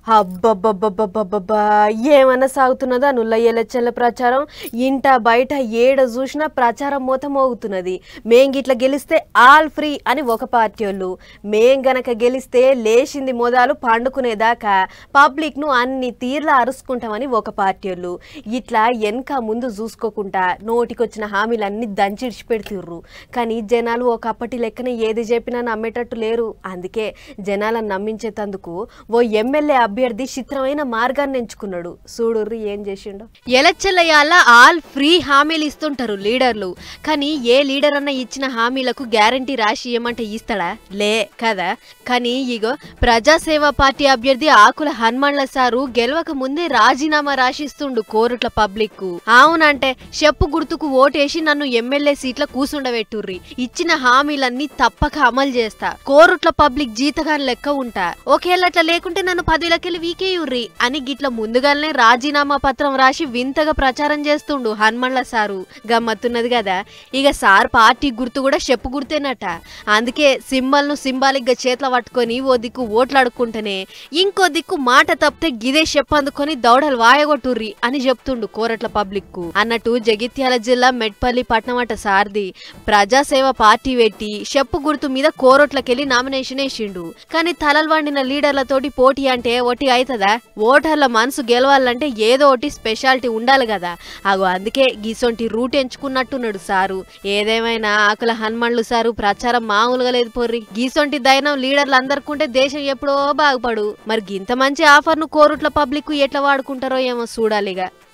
అబ్బబ్బబ్బబ్బబ్బబ్బా ఏమన్నా సాగుతున్నదా నుల్ల ఎలచ్చల్ల ప్రచారం ఇంట బయట ఏడ చూసినా ప్రచారం మొత్తం మోగుతున్నది మేం గిట్ల గెలిస్తే ఆల్ ఫ్రీ అని ఒక పార్టీ వాళ్ళు మేం గనక గెలిస్తే లేచింది మొదలు పండుకునేదాకా పబ్లిక్ ను అన్ని తీర్లా అరుచుకుంటామని ఒక పార్టీ వాళ్ళు ఇట్లా వెనక ముందు చూసుకోకుండా నోటికొచ్చిన హామీలన్నీ దంచిడిచి పెడుతుర్రు కానీ జనాలు ఒకప్పటి లెక్కన ఏది చెప్పినా నమ్మేటట్టు లేరు అందుకే జనాలను నమ్మించేటందుకు ఓ ఎమ్మెల్యే అభ్యర్థి చిత్రమైన మార్గాన్ని ఎంచుకున్నాడు చూడుర్రి ఏం చేసిండో ఎలచ్చలయాల ఆల్ ఫ్రీ హామీలు ఇస్తుంటారు లీడర్లు కానీ ఏ లీడర్ అన్న ఇచ్చిన హామీలకు గ్యారంటీ రాసి ఇవ్వమంటే ఇస్తాడా లే కదా కానీ ఇగో ప్రజాసేవ పార్టీ అభ్యర్థి ఆకుల హనుమన్ల సారు గెలవక ముందే రాజీనామా రాసిస్తుండు కోరుట్ల పబ్లిక్ కు అవునంటే చెప్పు గుర్తుకు ఓటేసి నన్ను ఎమ్మెల్యే సీట్ల కూసుండబెట్టుర్రి ఇచ్చిన హామీలన్నీ తప్పక అమలు చేస్తా కోరుట్ల పబ్లిక్ జీతగాని లెక్క ఉంటా ఒకేలా అట్లా లేకుంటే నన్ను పదిలకెళ్ళి వీకేయుర్రి అని గిట్ల ముందుగానే రాజీనామా పత్రం రాసి వింతగా ప్రచారం చేస్తుండు హనుమన్ల సారు గమ్మత్తున్నది కదా ఇక సార్ పార్టీ గుర్తు కూడా చెప్పు గుర్తేనట అందుకే సింబల్ ను సింబాలిక్ గా చేతిలో పట్టుకొని ఓ దిక్కు ఓట్లాడుకుంటేనే ఇంకో దిక్కు మాట తప్పితే గిదే చెప్పు అందుకొని దౌడలు వాయగొట్టుర్రి అని చెప్తుండు కోరట్ల పబ్లిక్ కు అన్నట్టు జగిత్యాల జిల్లా మెట్పల్లి పట్నం అట సార్ది ప్రజాసేవ పార్టీ పెట్టి చెప్పు గుర్తు మీద కోరట్లకెళ్లి నామినేషన్ వేసిండు కానీ తలలు వండిన లీడర్లతోటి పోటీ అంటే ఒకటి అవుతుందా ఓటర్ల మనసు గెలవాలంటే ఏదో ఒకటి స్పెషాలిటీ ఉండాలి కదా అగో అందుకే గీసొంటి రూట్ ఎంచుకున్నట్టున్నాడు సారు ఏదేమైనా ఆకుల హనుమన్లు సారు ప్రచారం మామూలుగా లేదు పోర్రి గీసొంటి దైనం లీడర్లు అందరుకుంటే దేశం ఎప్పుడో బాగుపడు మరి గింత మంచి ఆఫర్ను కోరుట్ల పబ్లిక్ ఎట్లా వాడుకుంటారో ఏమో చూడాలిగా